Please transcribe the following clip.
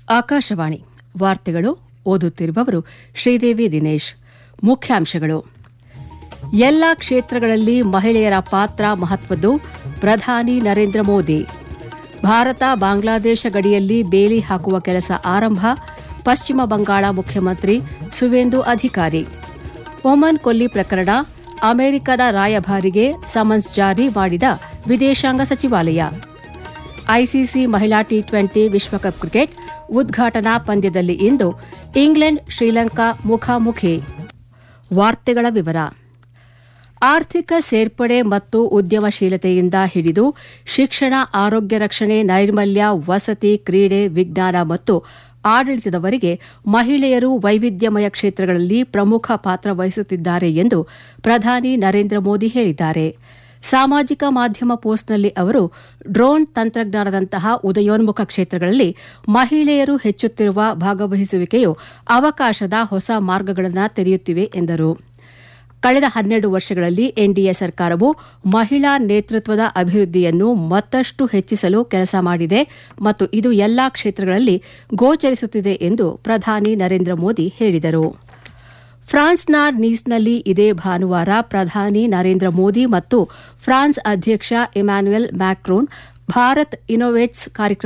ಆಕಾಶವಾಣಿ ವಾರ್ತೆಗಳು ಓದುತ್ತಿರುವವರು ಶ್ರೀದೇವಿ ದಿನೇಶ್ ಮುಖ್ಯಾಂಶಗಳು ಎಲ್ಲ ಕ್ಷೇತ್ರಗಳಲ್ಲಿ ಮಹಿಳೆಯರ ಪಾತ್ರ ಮಹತ್ವದ್ದು ಪ್ರಧಾನಿ ನರೇಂದ್ರ ಮೋದಿ ಭಾರತ ಬಾಂಗ್ಲಾದೇಶ ಗಡಿಯಲ್ಲಿ ಬೇಲಿ ಹಾಕುವ ಕೆಲಸ ಆರಂಭ ಪಶ್ಚಿಮ ಬಂಗಾಳ ಮುಖ್ಯಮಂತ್ರಿ ಸುವೇಂದು ಅಧಿಕಾರಿ ಒಮನ್ ಕೊಲ್ಲಿ ಪ್ರಕರಣ ಅಮೆರಿಕದ ರಾಯಭಾರಿಗೆ ಸಮನ್ಸ್ ಜಾರಿ ಮಾಡಿದ ವಿದೇಶಾಂಗ ಸಚಿವಾಲಯ ಐಸಿಸಿ ಮಹಿಳಾ ಟಿ ಟ್ವೆಂಟಿ ವಿಶ್ವಕಪ್ ಕ್ರಿಕೆಟ್ ಉದ್ಘಾಟನಾ ಪಂದ್ಯದಲ್ಲಿ ಇಂದು ಇಂಗ್ಲೆಂಡ್ ಶ್ರೀಲಂಕಾ ಮುಖಾಮುಖಿ ವಾರ್ತೆಗಳ ವಿವರ ಆರ್ಥಿಕ ಸೇರ್ಪಡೆ ಮತ್ತು ಉದ್ಯಮಶೀಲತೆಯಿಂದ ಹಿಡಿದು ಶಿಕ್ಷಣ ಆರೋಗ್ಯ ರಕ್ಷಣೆ ನೈರ್ಮಲ್ಯ ವಸತಿ ಕ್ರೀಡೆ ವಿಜ್ಞಾನ ಮತ್ತು ಆಡಳಿತದವರೆಗೆ ಮಹಿಳೆಯರು ವೈವಿಧ್ಯಮಯ ಕ್ಷೇತ್ರಗಳಲ್ಲಿ ಪ್ರಮುಖ ಪಾತ್ರ ವಹಿಸುತ್ತಿದ್ದಾರೆ ಎಂದು ಪ್ರಧಾನಿ ನರೇಂದ್ರ ಮೋದಿ ಹೇಳಿದ್ದಾರೆ ಸಾಮಾಜಿಕ ಮಾಧ್ಯಮ ಪೋಸ್ಟ್ನಲ್ಲಿ ಅವರು ಡ್ರೋನ್ ತಂತ್ರಜ್ಞಾನದಂತಹ ಉದಯೋನ್ಮುಖ ಕ್ಷೇತ್ರಗಳಲ್ಲಿ ಮಹಿಳೆಯರು ಹೆಚ್ಚುತ್ತಿರುವ ಭಾಗವಹಿಸುವಿಕೆಯು ಅವಕಾಶದ ಹೊಸ ಮಾರ್ಗಗಳನ್ನು ತೆರೆಯುತ್ತಿವೆ ಎಂದರು ಕಳೆದ ಹನ್ನೆರಡು ವರ್ಷಗಳಲ್ಲಿ ಎನ್ಡಿಎ ಸರ್ಕಾರವು ಮಹಿಳಾ ನೇತೃತ್ವದ ಅಭಿವೃದ್ಧಿಯನ್ನು ಮತ್ತಷ್ಟು ಹೆಚ್ಚಿಸಲು ಕೆಲಸ ಮಾಡಿದೆ ಮತ್ತು ಇದು ಎಲ್ಲಾ ಕ್ಷೇತ್ರಗಳಲ್ಲಿ ಗೋಚರಿಸುತ್ತಿದೆ ಎಂದು ಪ್ರಧಾನಿ ನರೇಂದ್ರ ಮೋದಿ ಹೇಳಿದರು ಫ್ರಾನ್ಸ್ನ ನೀಸ್ನಲ್ಲಿ ಇದೇ ಭಾನುವಾರ ಪ್ರಧಾನಿ ನರೇಂದ್ರ ಮೋದಿ ಮತ್ತು ಫ್ರಾನ್ಸ್ ಅಧ್ಯಕ್ಷ ಇಮ್ಯಾನ್ಯುಯಲ್ ಮ್ಯಾಕ್ರೋನ್ ಭಾರತ್ ಇನ್ನೋವೇಟ್ಸ್ ಕಾರ್ಯಕ್ರಮ